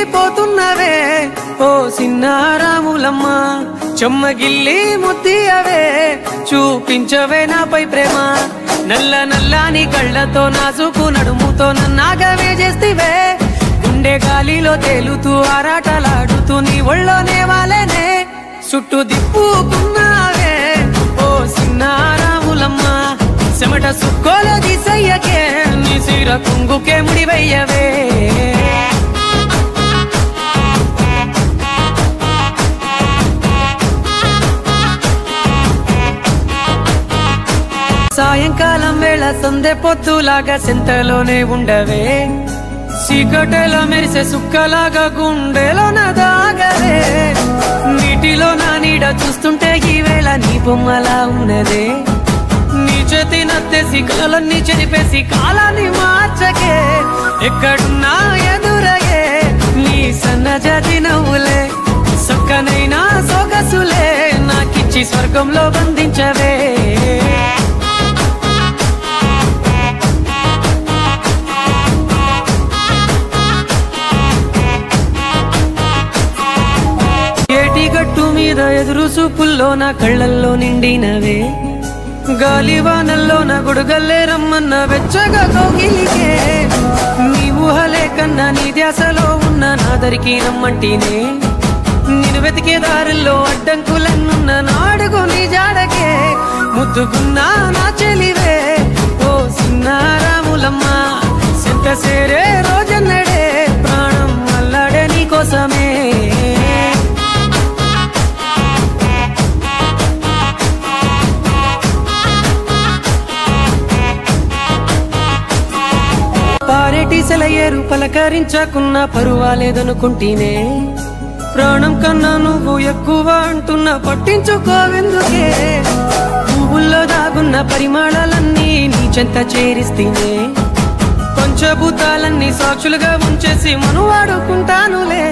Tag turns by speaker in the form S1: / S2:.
S1: పోతున్నవే ఓ సిన్నారాములమ్మ చెమ్మగిల్లి ముద్దియవే చూపించవే నాపై ప్రేమ నల్ల నల్లాని కళ్ళతో నాసుకు నడుముతో నన్నాగవే చేస్తివే గుండె గాలిలో తేలుతూ ఆరాటలాడుతూ నీ ఒళ్ళోనే వాలేనే చుట్టూ దిప్పుకున్నావే ఓ సిన్నారాములమ్మ చెమట సుక్కోలో దిసయ్యకే నీ సిర కుంగుకే ముడివయ్యవే సాయంకాలం వేళ సందె పొత్తులాగా సెంతలోనే ఉండవే చీకటెల మెరిసే సుక్కలాగా గుండెలోన దాగవే నీటిలో నా నీడ చూస్తుంటే ఈ వేళ నీ బొమ్మలా ఉన్నదే నీ చేతి నత్తేసి కలలన్నీ చెరిపేసి కాలాన్ని మార్చకే ఎక్కడున్నా ఎదురగే నీ సన్నజాతి నవ్వులే సక్కనైనా సొగసులే నాకిచ్చి స్వర్గంలో బంధించవే ఏటి గట్టు మీద ఎదురు చూపుల్లో నా కళ్ళల్లో నిండినవే గాలివానల్లో నా గుడుగల్లే రమ్మన్న వెచ్చగా కోగిలికే నీ ఊహలే కన్నా నీ ధ్యాసలో ఉన్న నాదరికి రమ్మంటినే నేను వెతికే దారుల్లో అడ్డంకులన్నున్న నాడుగు నీ జాడకే ముద్దుకున్నా నా చెలివే ఓ సిన్నారాములమ్మ సింత సేరే రోజన్నడే ప్రాణం అల్లాడే నీ కోసమే పారేటి సెలయేరు పలకరించకున్నా పరువాలేదనుకుంటేనే ప్రాణం కన్నా నువ్వు ఎక్కువ అంటున్నా పట్టించుకోవెందుకే పువ్వుల్లో దాగున్న పరిమాణాలన్నీ నీ చెంత చేరిస్తేనే పంచభూతాలన్నీ సాక్షులుగా ఉంచేసి మనువాడుకుంటానులే